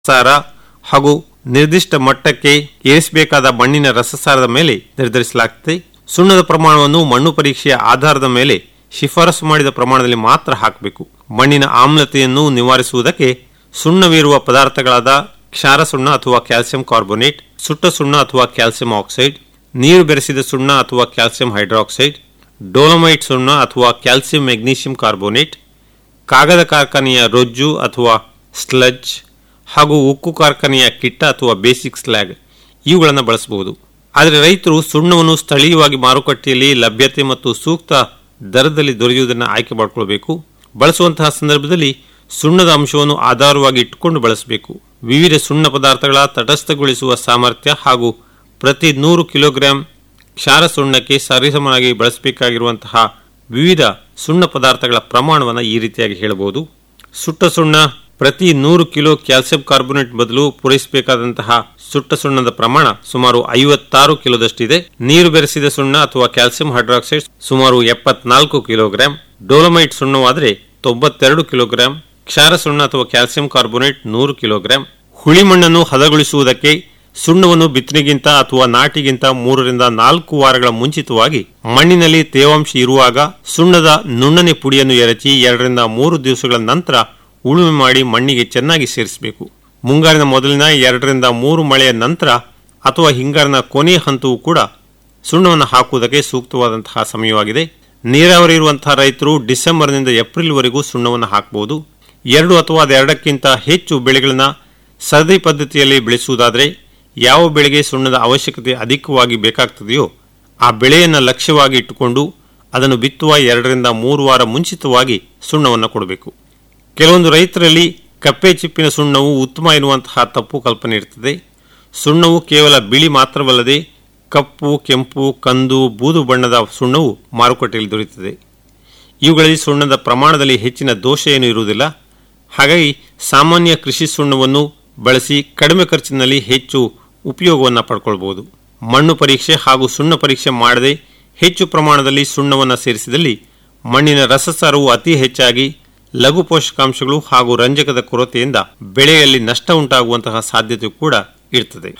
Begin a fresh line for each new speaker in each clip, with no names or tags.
ಸಾರ ಹಾಗೂ ನಿರ್ದಿಷ್ಟ ಮಟ್ಟಕ್ಕೆ ಏರಿಸಬೇಕಾದ ಮಣ್ಣಿನ ರಸಸಾರದ ಮೇಲೆ ನಿರ್ಧರಿಸಲಾಗುತ್ತದೆ ಸುಣ್ಣದ ಪ್ರಮಾಣವನ್ನು ಮಣ್ಣು ಪರೀಕ್ಷೆಯ ಆಧಾರದ ಮೇಲೆ ಶಿಫಾರಸು ಮಾಡಿದ ಪ್ರಮಾಣದಲ್ಲಿ ಮಾತ್ರ ಹಾಕಬೇಕು ಮಣ್ಣಿನ ಆಮ್ಲತೆಯನ್ನು ನಿವಾರಿಸುವುದಕ್ಕೆ ಸುಣ್ಣವಿರುವ ಪದಾರ್ಥಗಳಾದ ಕ್ಷಾರ ಸುಣ್ಣ ಅಥವಾ ಕ್ಯಾಲ್ಸಿಯಂ ಕಾರ್ಬೋನೇಟ್ ಸುಟ್ಟ ಸುಣ್ಣ ಅಥವಾ ಕ್ಯಾಲ್ಸಿಯಂ ಆಕ್ಸೈಡ್ ನೀರು ಬೆರೆಸಿದ ಸುಣ್ಣ ಅಥವಾ ಕ್ಯಾಲ್ಸಿಯಂ ಹೈಡ್ರಾಕ್ಸೈಡ್ ಡೋಲಮೈಟ್ ಸುಣ್ಣ ಅಥವಾ ಕ್ಯಾಲ್ಸಿಯಂ ಮೆಗ್ನೀಷಿಯಂ ಕಾರ್ಬೋನೇಟ್ ಕಾಗದ ಕಾರ್ಖಾನೆಯ ರೊಜ್ಜು ಅಥವಾ ಸ್ಲಜ್ ಹಾಗೂ ಉಕ್ಕು ಕಾರ್ಖಾನೆಯ ಕಿಟ್ಟ ಅಥವಾ ಬೇಸಿಕ್ ಸ್ಲ್ಯಾಗ್ ಇವುಗಳನ್ನು ಬಳಸಬಹುದು ಆದರೆ ರೈತರು ಸುಣ್ಣವನ್ನು ಸ್ಥಳೀಯವಾಗಿ ಮಾರುಕಟ್ಟೆಯಲ್ಲಿ ಲಭ್ಯತೆ ಮತ್ತು ಸೂಕ್ತ ದರದಲ್ಲಿ ದೊರೆಯುವುದನ್ನು ಆಯ್ಕೆ ಮಾಡಿಕೊಳ್ಬೇಕು ಬಳಸುವಂತಹ ಸಂದರ್ಭದಲ್ಲಿ ಸುಣ್ಣದ ಅಂಶವನ್ನು ಆಧಾರವಾಗಿ ಇಟ್ಟುಕೊಂಡು ಬಳಸಬೇಕು ವಿವಿಧ ಸುಣ್ಣ ಪದಾರ್ಥಗಳ ತಟಸ್ಥಗೊಳಿಸುವ ಸಾಮರ್ಥ್ಯ ಹಾಗೂ ಪ್ರತಿ ನೂರು ಕಿಲೋಗ್ರಾಂ ಕ್ಷಾರ ಸುಣ್ಣಕ್ಕೆ ಸರಿಸಮನಾಗಿ ಬಳಸಬೇಕಾಗಿರುವಂತಹ ವಿವಿಧ ಸುಣ್ಣ ಪದಾರ್ಥಗಳ ಪ್ರಮಾಣವನ್ನು ಈ ರೀತಿಯಾಗಿ ಹೇಳಬಹುದು ಸುಟ್ಟ ಸುಣ್ಣ ಪ್ರತಿ ನೂರು ಕಿಲೋ ಕ್ಯಾಲ್ಸಿಯಂ ಕಾರ್ಬೋನೇಟ್ ಬದಲು ಪೂರೈಸಬೇಕಾದಂತಹ ಸುಟ್ಟ ಸುಣ್ಣದ ಪ್ರಮಾಣ ಸುಮಾರು ಐವತ್ತಾರು ಕಿಲೋದಷ್ಟಿದೆ ನೀರು ಬೆರೆಸಿದ ಸುಣ್ಣ ಅಥವಾ ಕ್ಯಾಲ್ಸಿಯಂ ಹೈಡ್ರಾಕ್ಸೈಡ್ ಸುಮಾರು ಎಪ್ಪತ್ನಾಲ್ಕು ಕಿಲೋಗ್ರಾಂ ಡೋಲಮೈಟ್ ಸುಣ್ಣವಾದರೆ ತೊಂಬತ್ತೆರಡು ಕಿಲೋಗ್ರಾಂ ಕ್ಷಾರ ಸುಣ್ಣ ಅಥವಾ ಕ್ಯಾಲ್ಸಿಯಂ ಕಾರ್ಬೋನೇಟ್ ನೂರು ಕಿಲೋಗ್ರಾಂ ಹುಳಿ ಮಣ್ಣನ್ನು ಹದಗೊಳಿಸುವುದಕ್ಕೆ ಸುಣ್ಣವನ್ನು ಬಿತ್ತನೆಗಿಂತ ಅಥವಾ ನಾಟಿಗಿಂತ ಮೂರರಿಂದ ನಾಲ್ಕು ವಾರಗಳ ಮುಂಚಿತವಾಗಿ ಮಣ್ಣಿನಲ್ಲಿ ತೇವಾಂಶ ಇರುವಾಗ ಸುಣ್ಣದ ನುಣ್ಣನೆ ಪುಡಿಯನ್ನು ಎರಚಿ ಎರಡರಿಂದ ಮೂರು ದಿವಸಗಳ ನಂತರ ಉಳುಮೆ ಮಾಡಿ ಮಣ್ಣಿಗೆ ಚೆನ್ನಾಗಿ ಸೇರಿಸಬೇಕು ಮುಂಗಾರಿನ ಮೊದಲಿನ ಎರಡರಿಂದ ಮೂರು ಮಳೆಯ ನಂತರ ಅಥವಾ ಹಿಂಗಾರಿನ ಕೊನೆಯ ಹಂತವೂ ಕೂಡ ಸುಣ್ಣವನ್ನು ಹಾಕುವುದಕ್ಕೆ ಸೂಕ್ತವಾದಂತಹ ಸಮಯವಾಗಿದೆ ನೀರಾವರಿ ಇರುವಂತಹ ರೈತರು ಡಿಸೆಂಬರ್ನಿಂದ ಏಪ್ರಿಲ್ವರೆಗೂ ಸುಣ್ಣವನ್ನು ಹಾಕಬಹುದು ಎರಡು ಅಥವಾ ಅದೆರಡಕ್ಕಿಂತ ಹೆಚ್ಚು ಬೆಳೆಗಳನ್ನ ಸರದಿ ಪದ್ಧತಿಯಲ್ಲಿ ಬೆಳೆಸುವುದಾದರೆ ಯಾವ ಬೆಳೆಗೆ ಸುಣ್ಣದ ಅವಶ್ಯಕತೆ ಅಧಿಕವಾಗಿ ಬೇಕಾಗ್ತದೆಯೋ ಆ ಬೆಳೆಯನ್ನು ಲಕ್ಷ್ಯವಾಗಿ ಇಟ್ಟುಕೊಂಡು ಅದನ್ನು ಬಿತ್ತುವ ಎರಡರಿಂದ ಮೂರು ವಾರ ಮುಂಚಿತವಾಗಿ ಸುಣ್ಣವನ್ನು ಕೊಡಬೇಕು ಕೆಲವೊಂದು ರೈತರಲ್ಲಿ ಕಪ್ಪೆ ಚಿಪ್ಪಿನ ಸುಣ್ಣವು ಉತ್ತಮ ಎನ್ನುವಂತಹ ತಪ್ಪು ಕಲ್ಪನೆ ಇರ್ತದೆ ಸುಣ್ಣವು ಕೇವಲ ಬಿಳಿ ಮಾತ್ರವಲ್ಲದೆ ಕಪ್ಪು ಕೆಂಪು ಕಂದು ಬೂದು ಬಣ್ಣದ ಸುಣ್ಣವು ಮಾರುಕಟ್ಟೆಯಲ್ಲಿ ದೊರೆಯುತ್ತದೆ ಇವುಗಳಲ್ಲಿ ಸುಣ್ಣದ ಪ್ರಮಾಣದಲ್ಲಿ ಹೆಚ್ಚಿನ ದೋಷ ಏನೂ ಇರುವುದಿಲ್ಲ ಹಾಗಾಗಿ ಸಾಮಾನ್ಯ ಕೃಷಿ ಸುಣ್ಣವನ್ನು ಬಳಸಿ ಕಡಿಮೆ ಖರ್ಚಿನಲ್ಲಿ ಹೆಚ್ಚು ಉಪಯೋಗವನ್ನು ಪಡ್ಕೊಳ್ಬಹುದು ಮಣ್ಣು ಪರೀಕ್ಷೆ ಹಾಗೂ ಸುಣ್ಣ ಪರೀಕ್ಷೆ ಮಾಡದೆ ಹೆಚ್ಚು ಪ್ರಮಾಣದಲ್ಲಿ ಸುಣ್ಣವನ್ನು ಸೇರಿಸಿದಲ್ಲಿ ಮಣ್ಣಿನ ರಸಸಾರವು ಅತಿ ಹೆಚ್ಚಾಗಿ ಲಘು ಪೋಷಕಾಂಶಗಳು ಹಾಗೂ ರಂಜಕದ ಕೊರತೆಯಿಂದ ಬೆಳೆಯಲ್ಲಿ ನಷ್ಟ ಉಂಟಾಗುವಂತಹ ಸಾಧ್ಯತೆ ಕೂಡ ಇರ್ತದೆ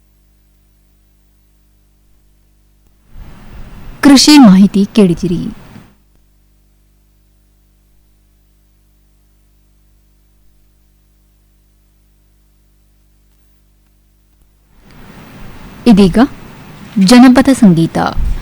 ಕೃಷಿ ಮಾಹಿತಿ ಕೇಳಿದಿರಿ ಇದೀಗ ಜನಪದ ಸಂಗೀತ